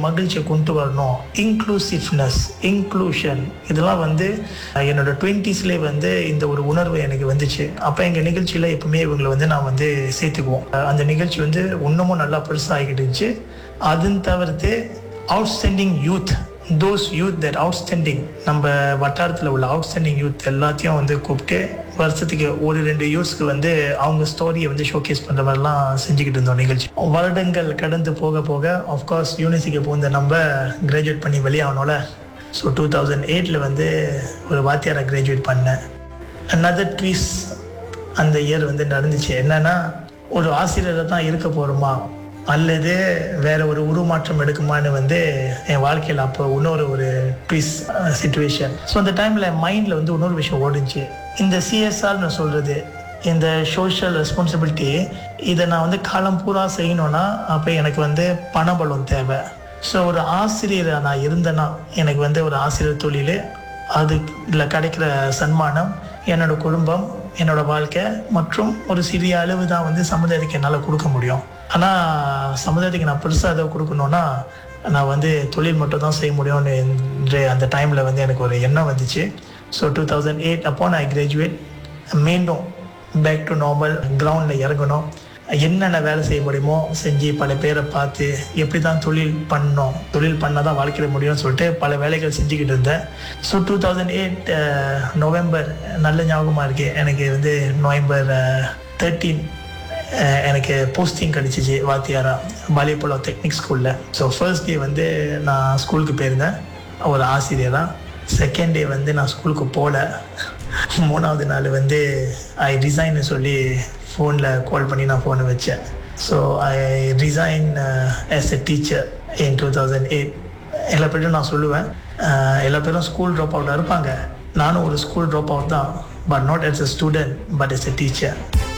மகிழ்ச்சியை கொண்டு வரணும் இன்க்ளூசிவ்னஸ் இன்க்ளூஷன் இதெல்லாம் வந்து அஹ், என்னோட டுவெண்ட்டீஸ்லேயே வந்து இந்த ஒரு உணர்வு எனக்கு வந்துச்சு அப்போ எங்கள் நிகழ்ச்சியில் எப்பவுமே இவங்களை வந்து நான் வந்து சேர்த்துக்குவோம் அஹ், அந்த நிகழ்ச்சி வந்து இன்னமும் நல்லா பெருசாகிட்டு இருந்துச்சு அதுன்னு தவிர்த்து outstanding youth those youth that outstanding நம்ம வட்டாரத்தில் உள்ள அவுட்ஸ்டாண்டிங் யூத் எல்லாத்தையும் வந்து கூப்பிட்டு வருஷத்துக்கு ஒரு ரெண்டு யூத்ஸ்க்கு வந்து அவங்க ஸ்டோரியை வந்து ஷோகேஸ் பண்ணுற மாதிரிலாம் செஞ்சுக்கிட்டு இருந்தோம் நிகழ்ச்சி வருடங்கள் கடந்து போக போக ஆஃப்கோர்ஸ் யூனிவர்சிட்டிக்கு போந்த நம்ம கிராஜுவேட் பண்ணி வெளியாகணும்ல ஸோ டூ தௌசண்ட் எயிட்டில் வந்து ஒரு வாத்தியாரை கிராஜுவேட் பண்ணேன் அனதர் ட்வீஸ் அந்த இயர் வந்து நடந்துச்சு என்னன்னா ஒரு ஆசிரியரை தான் இருக்க போகிறோமா அல்லது வேற ஒரு உருமாற்றம் எடுக்குமான்னு வந்து என் வாழ்க்கையில் அப்போ இன்னொரு ஒரு ட்விஸ் சுச்சுவேஷன் ஸோ அந்த டைமில் மைண்டில் வந்து இன்னொரு விஷயம் ஓடுச்சு இந்த சிஎஸ்ஆர்னு சொல்கிறது இந்த சோஷியல் ரெஸ்பான்சிபிலிட்டி இதை நான் வந்து காலம் பூரா செய்யணும்னா அப்போ எனக்கு வந்து பணபலம் தேவை ஸோ ஒரு ஆசிரியராக நான் இருந்தேன்னா எனக்கு வந்து ஒரு ஆசிரியர் தொழில் அதுல கிடைக்கிற சன்மானம் என்னோட குடும்பம் என்னோட வாழ்க்கை மற்றும் ஒரு சிறிய அளவு தான் வந்து சமுதாயத்துக்கு என்னால் கொடுக்க முடியும் ஆனால் சமுதாயத்துக்கு நான் பெருசாக ஏதோ கொடுக்கணும்னா நான் வந்து தொழில் மட்டும் தான் செய்ய முடியும்னு என்று அந்த டைமில் வந்து எனக்கு ஒரு எண்ணம் வந்துச்சு ஸோ டூ தௌசண்ட் எயிட் அப்போ நான் கிராஜுவேட் மீண்டும் பேக் டு நார்மல் கிரவுண்டில் இறங்கணும் என்னென்ன வேலை செய்ய முடியுமோ செஞ்சு பல பேரை பார்த்து எப்படி தான் தொழில் பண்ணோம் தொழில் பண்ணால் தான் வாழ்க்கையில முடியும்னு சொல்லிட்டு பல வேலைகள் செஞ்சுக்கிட்டு இருந்தேன் so two thousand eight November நல்ல ஞாபகமாக இருக்கு எனக்கு வந்து நவம்பர் தேர்ட்டீன் எனக்கு போஸ்டிங் கிடச்சிச்சு வாத்தியாரா பாலியபுலம் டெக்னிக் ஸ்கூலில் ஸோ ஃபர்ஸ்ட் டே வந்து நான் ஸ்கூலுக்கு போயிருந்தேன் ஒரு ஆசிரியராக செகண்ட் டே வந்து நான் ஸ்கூலுக்கு போகல மூணாவது நாள் வந்து ஐ ரிசைன்னு சொல்லி ஃபோனில் கால் பண்ணி நான் ஃபோனை வச்சேன் so I resign as a teacher in two thousand eight எல்லா பேரும் நான் சொல்லுவேன் அஹ், எல்லா பேரும் ஸ்கூல் ட்ராப் அவுட்டாக இருப்பாங்க நானும் ஒரு ஸ்கூல் ட்ராப் அவுட் தான் but not as a student but as a teacher